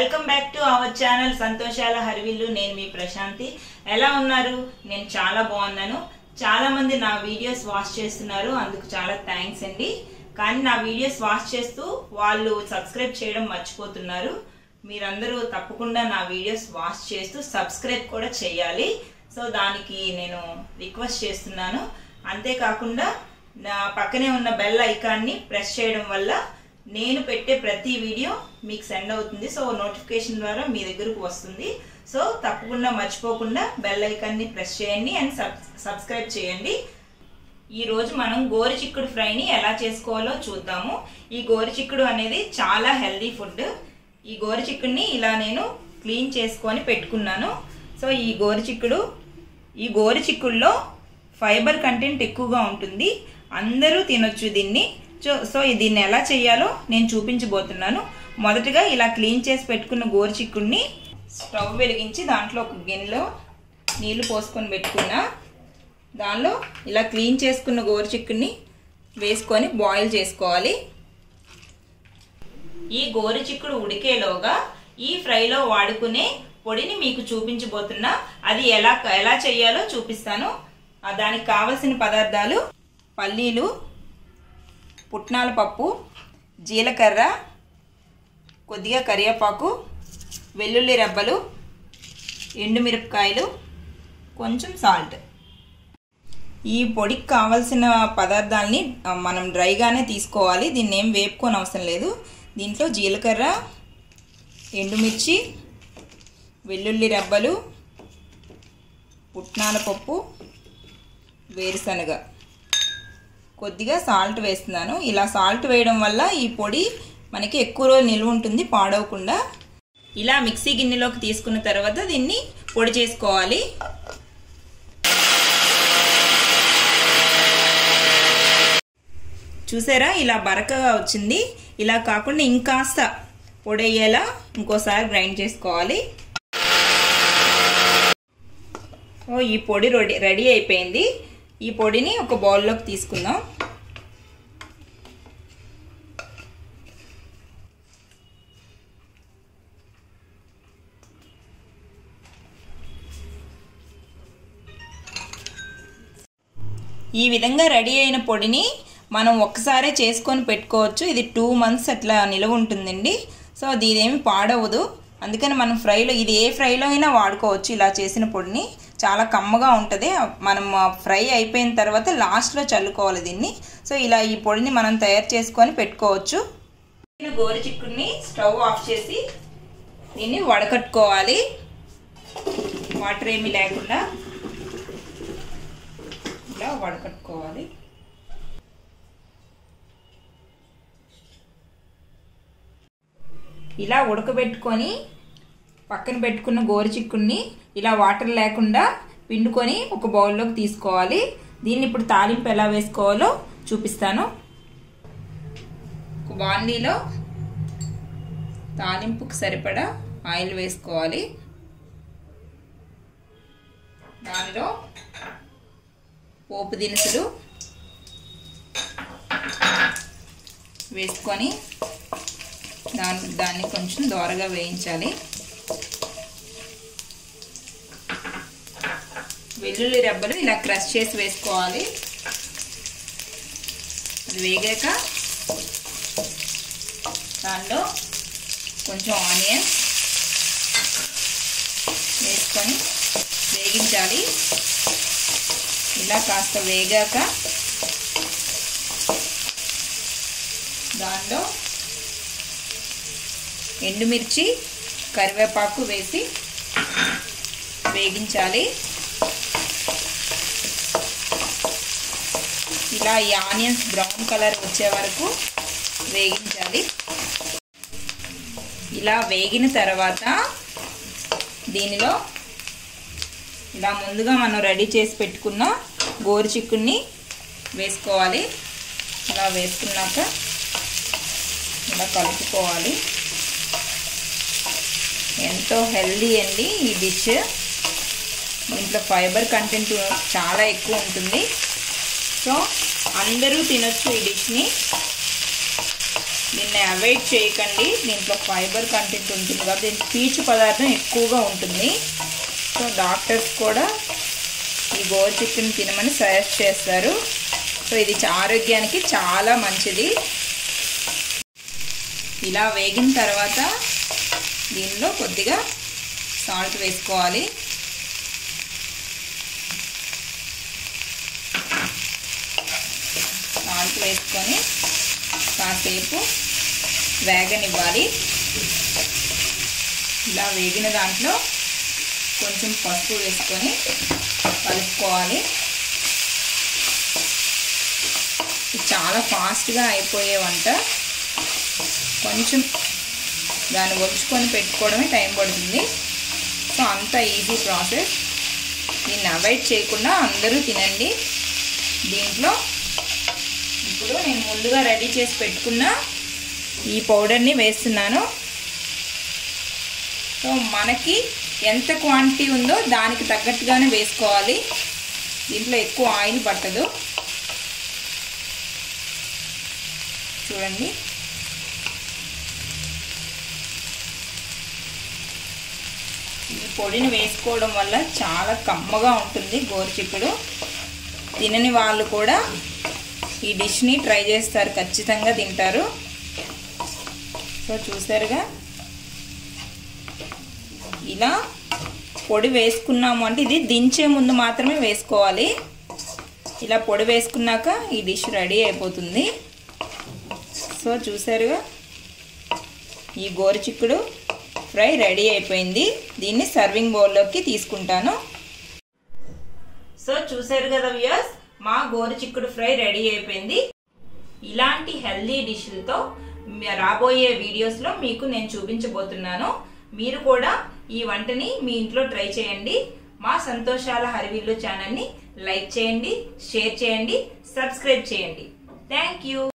welcome back to our channel సంతోషాల హరివిల్లు నేను మీ ప్రశాంతి ఎలా ఉన్నారు నేను చాలా బాగున్నాను చాలా మంది నా వీడియోస్ వాచ్ చేస్తున్నారు అందుకు చాలా థ్యాంక్స్ అండి కానీ నా వీడియోస్ వాచ్ చేస్తూ వాళ్ళు సబ్స్క్రైబ్ చేయడం మర్చిపోతున్నారు మీరందరూ తప్పకుండా నా వీడియోస్ వాచ్ చేస్తూ సబ్స్క్రైబ్ కూడా చేయాలి సో దానికి నేను రిక్వెస్ట్ చేస్తున్నాను అంతేకాకుండా నా పక్కనే ఉన్న బెల్ ఐకాన్ని ప్రెస్ చేయడం వల్ల నేను పెట్టే ప్రతి వీడియో మీకు సెండ్ అవుతుంది సో నోటిఫికేషన్ ద్వారా మీ దగ్గరకు వస్తుంది సో తప్పకుండా మర్చిపోకుండా బెల్ ఐకాన్ని ప్రెస్ చేయండి అండ్ సబ్స్క్రైబ్ చేయండి ఈ రోజు మనం గోరు చిక్కుడు ఫ్రైని ఎలా చేసుకోవాలో చూద్దాము ఈ గోరు చిక్కుడు అనేది చాలా హెల్దీ ఫుడ్ ఈ గోరు చిక్కుడిని ఇలా నేను క్లీన్ చేసుకొని పెట్టుకున్నాను సో ఈ గోరు చిక్కుడు ఈ గోరు చిక్కుడులో ఫైబర్ కంటెంట్ ఎక్కువగా ఉంటుంది అందరూ తినొచ్చు దీన్ని సో సో దీన్ని ఎలా చేయాలో నేను చూపించబోతున్నాను మొదటగా ఇలా క్లీన్ చేసి పెట్టుకున్న గోరు చిక్కుడిని స్టవ్ వెలిగించి దాంట్లో ఒక గిన్నెలో నీళ్లు పోసుకొని పెట్టుకున్నా దానిలో ఇలా క్లీన్ చేసుకున్న గోరు చిక్కుడిని వేసుకొని బాయిల్ చేసుకోవాలి ఈ గోరు చిక్కుడు ఉడికేలోగా ఈ ఫ్రైలో వాడుకునే పొడిని మీకు చూపించబోతున్నా అది ఎలా ఎలా చేయాలో చూపిస్తాను దానికి కావలసిన పదార్థాలు పల్లీలు పుట్నాల పప్పు జీలకర్ర కొద్దిగా కరివేపాకు వెల్లుల్లి రెబ్బలు ఎండుమిరపకాయలు కొంచెం సాల్ట్ ఈ పొడికి కావలసిన పదార్థాలని మనం డ్రైగానే తీసుకోవాలి దీన్ని ఏం వేపుకొని అవసరం లేదు దీంట్లో జీలకర్ర ఎండుమిర్చి వెల్లుల్లి రెబ్బలు పుట్నాల పప్పు వేరుశనగ కొద్దిగా సాల్ట్ వేస్తున్నాను ఇలా సాల్ట్ వేయడం వల్ల ఈ పొడి మనకి ఎక్కువ రోజులు నిల్వ ఉంటుంది పాడవకుండా ఇలా మిక్సీ గిన్నెలోకి తీసుకున్న తర్వాత దీన్ని పొడి చేసుకోవాలి చూసారా ఇలా బరకగా వచ్చింది ఇలా కాకుండా ఇంకాస్త పొడి అయ్యేలా ఇంకోసారి గ్రైండ్ చేసుకోవాలి ఓ ఈ పొడి రెడీ రెడీ అయిపోయింది ఈ పొడిని ఒక బౌల్లోకి తీసుకుందాం ఈ విధంగా రెడీ అయిన పొడిని మనం ఒక్కసారే చేసుకొని పెట్టుకోవచ్చు ఇది టూ మంత్స్ అట్లా నిలవ ఉంటుందండి సో దీనేమి పాడవదు అందుకని మనం ఫ్రైలో ఇది ఏ ఫ్రైలో అయినా వాడుకోవచ్చు ఇలా చేసిన పొడిని చాలా కమ్మగా ఉంటుంది మనం ఫ్రై అయిపోయిన తర్వాత లాస్ట్లో చల్లుకోవాలి దీన్ని సో ఇలా ఈ పొడిని మనం తయారు చేసుకొని పెట్టుకోవచ్చు గోరు చిక్కుడిని స్టవ్ ఆఫ్ చేసి దీన్ని వడకట్టుకోవాలి వాటర్ ఏమీ లేకుండా ఇలా వడకట్టుకోవాలి ఇలా ఉడకబెట్టుకొని పక్కన పెట్టుకున్న గోరు చిక్కుడిని ఇలా వాటర్ లేకుండా పిండుకొని ఒక బౌల్లోకి తీసుకోవాలి దీన్ని ఇప్పుడు తాలింపు ఎలా వేసుకోవాలో చూపిస్తాను ఒక బాండీలో తాలింపుకు సరిపడా ఆయిల్ వేసుకోవాలి దానిలో పోపు దినుసులు వేసుకొని దాన్ని దాన్ని కొంచెం దోరగా వేయించాలి వెల్లుల్లి రెబ్బలు ఇలా క్రష్ చేసి వేసుకోవాలి అది వేగాక దానిలో కొంచెం ఆనియన్ వేసుకొని వేగించాలి ఇలా కాస్త వేగాక దానిలో ఎండుమిర్చి కరివేపాకు వేసి వేగించాలి ఇలా ఈ ఆనియన్స్ బ్రౌన్ కలర్ వచ్చే వరకు వేగించాలి ఇలా వేగిన తర్వాత దీనిలో ఇలా ముందుగా మనం రెడీ చేసి పెట్టుకున్న గోరు చిక్కుడిని వేసుకోవాలి ఇలా వేసుకున్నాక ఇలా కలుపుకోవాలి ఎంతో హెల్దీ అండి ఈ డిష్ దీంట్లో ఫైబర్ కంటెంట్ చాలా ఎక్కువ ఉంటుంది సో అందరూ తినొచ్చు ఈ డిష్ని దీన్ని దీన్ని అవాయిడ్ చేయకండి దీంట్లో ఫైబర్ కంటెంట్ ఉంటుంది కాబట్టి దీనికి పీచు పదార్థం ఎక్కువగా ఉంటుంది సో డాక్టర్స్ కూడా ఈ గోరు చికెన్ తినమని సజెస్ట్ చేస్తారు సో ఇది ఆరోగ్యానికి చాలా మంచిది ఇలా వేగిన తర్వాత దీనిలో కొద్దిగా సాల్ట్ వేసుకోవాలి సాల్ట్ వేసుకొని కాసేపు వేగనివ్వాలి ఇలా వేగిన దాంట్లో కొంచెం పసుపు వేసుకొని కలుపుకోవాలి ఇది చాలా ఫాస్ట్గా అయిపోయే వంట కొంచెం దాన్ని ఒలుచుకొని పెట్టుకోవడమే టైం పడుతుంది సో అంత ఈజీ ప్రాసెస్ దీన్ని అవాయిడ్ చేయకుండా అందరూ తినండి దీంట్లో ఇప్పుడు నేను ముందుగా రెడీ చేసి పెట్టుకున్న ఈ పౌడర్ని వేస్తున్నాను సో మనకి ఎంత క్వాంటిటీ ఉందో దానికి తగ్గట్టుగానే వేసుకోవాలి దీంట్లో ఎక్కువ ఆయిల్ పట్టదు చూడండి ఈ పొడిని వేసుకోవడం వల్ల చాలా కమ్మగా ఉంటుంది గోరుచిక్కుడు తినని వాళ్ళు కూడా ఈ డిష్ని ట్రై చేస్తారు ఖచ్చితంగా తింటారు సో చూసారుగా ఇలా పొడి వేసుకున్నాము అంటే ఇది దించే ముందు మాత్రమే వేసుకోవాలి ఇలా పొడి వేసుకున్నాక ఈ డిష్ రెడీ అయిపోతుంది సో చూసారుగా ఈ గోరుచిక్కుడు ఫ్రై రెడీ అయిపోయింది దీన్ని సర్వింగ్ బౌల్లోకి తీసుకుంటాను సో చూసారు కదా వ్యూయర్స్ మా గోరుచిక్కుడు ఫ్రై రెడీ అయిపోయింది ఇలాంటి హెల్దీ డిష్లతో రాబోయే వీడియోస్లో మీకు నేను చూపించబోతున్నాను మీరు కూడా ఈ వంటని మీ ఇంట్లో ట్రై చేయండి మా సంతోషాల హరివిల్లు ఛానల్ని లైక్ చేయండి షేర్ చేయండి సబ్స్క్రైబ్ చేయండి థ్యాంక్ యూ